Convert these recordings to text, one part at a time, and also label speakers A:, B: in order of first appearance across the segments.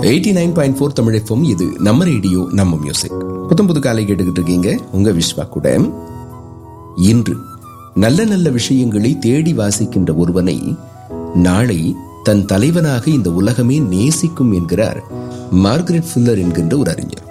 A: eighty nine point four Tamil இது நம்ம radio நம்ம மியூசிக் புத்தம் புது காலை கேட்டுக்கிட்டு இருக்கீங்க உங்க விஸ்வா கூட இன்று நல்ல நல்ல விஷயங்களை தேடி வாசிக்கின்ற ஒருவனை நாளை தன் தலைவனாக இந்த உலகமே நேசிக்கும் என்கிறார் மார்கரெட் ஃபில்லர் என்கின்ற ஒரு அறிஞர்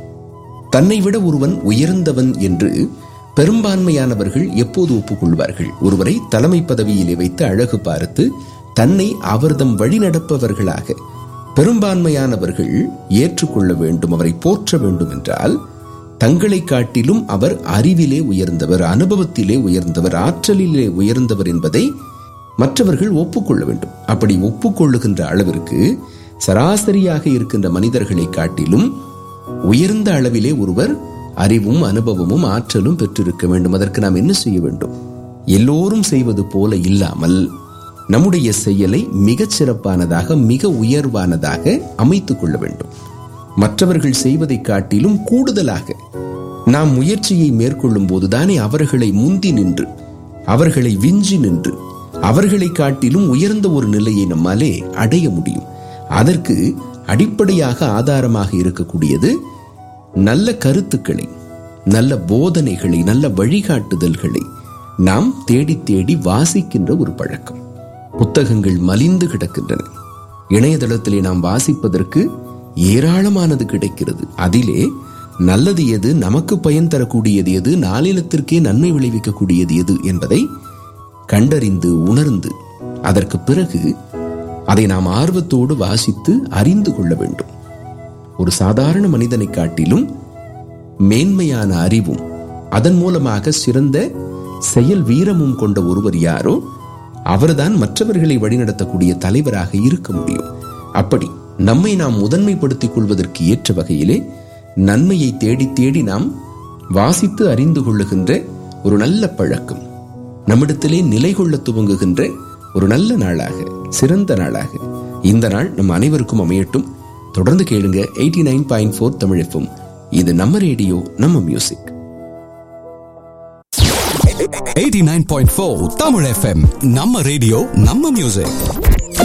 A: தன்னை விட ஒருவன் உயர்ந்தவன் என்று பெரும்பான்மையானவர்கள் எப்போது ஒப்புக்கொள்வார்கள் ஒருவரை தலைமை பதவியிலே வைத்து அழகு பார்த்து தன்னை அவர்தம் வழிநடப்பவர்களாக பெரும்பான்மையானவர்கள் ஏற்றுக்கொள்ள வேண்டும் அவரை போற்ற வேண்டும் என்றால் தங்களை காட்டிலும் அவர் அறிவிலே உயர்ந்தவர் அனுபவத்திலே உயர்ந்தவர் ஆற்றலிலே உயர்ந்தவர் என்பதை மற்றவர்கள் ஒப்புக்கொள்ள வேண்டும் அப்படி ஒப்புக்கொள்ளுகின்ற அளவிற்கு சராசரியாக இருக்கின்ற மனிதர்களை காட்டிலும் உயர்ந்த அளவிலே ஒருவர் அறிவும் அனுபவமும் ஆற்றலும் பெற்றிருக்க வேண்டும் அதற்கு நாம் என்ன செய்ய வேண்டும் எல்லோரும் செய்வது போல இல்லாமல் நம்முடைய செயலை மிகச் சிறப்பானதாக மிக உயர்வானதாக அமைத்துக் கொள்ள வேண்டும் மற்றவர்கள் செய்வதை காட்டிலும் கூடுதலாக நாம் முயற்சியை மேற்கொள்ளும் போதுதானே அவர்களை முந்தி நின்று அவர்களை விஞ்சி நின்று அவர்களை காட்டிலும் உயர்ந்த ஒரு நிலையை நம்மாலே அடைய முடியும் அதற்கு அடிப்படையாக ஆதாரமாக இருக்கக்கூடியது நல்ல கருத்துக்களை நல்ல போதனைகளை நல்ல வழிகாட்டுதல்களை நாம் தேடி தேடி வாசிக்கின்ற ஒரு பழக்கம் புத்தகங்கள் மலிந்து கிடக்கின்றன இணையதளத்திலே நாம் வாசிப்பதற்கு ஏராளமானது கிடைக்கிறது அதிலே நல்லது எது நமக்கு பயன் தரக்கூடியது எது நாளிலத்திற்கே நன்மை விளைவிக்கக்கூடியது எது என்பதை கண்டறிந்து உணர்ந்து அதற்கு பிறகு அதை நாம் ஆர்வத்தோடு வாசித்து அறிந்து கொள்ள வேண்டும் ஒரு சாதாரண மனிதனை காட்டிலும் மேன்மையான அறிவும் அதன் மூலமாக சிறந்த செயல் வீரமும் கொண்ட ஒருவர் யாரோ அவர்தான் மற்றவர்களை வழிநடத்தக்கூடிய தலைவராக இருக்க முடியும் அப்படி நம்மை நாம் முதன்மைப்படுத்திக் கொள்வதற்கு ஏற்ற வகையிலே நன்மையை தேடி தேடி நாம் வாசித்து அறிந்து கொள்ளுகின்ற ஒரு நல்ல பழக்கம் நம்மிடத்திலே நிலை கொள்ள துவங்குகின்ற ஒரு நல்ல நாளாக சிறந்த நாளாக இந்த நாள் நம் அனைவருக்கும் அமையட்டும் தொடர்ந்து கேளுங்க eighty nine point four Tamil இது நம்ம ரேடியோ நம்ம மியூசிக்
B: 89.4 தமிழ் எஃப்எம் நம்ம ரேடியோ நம்ம மியூசிக்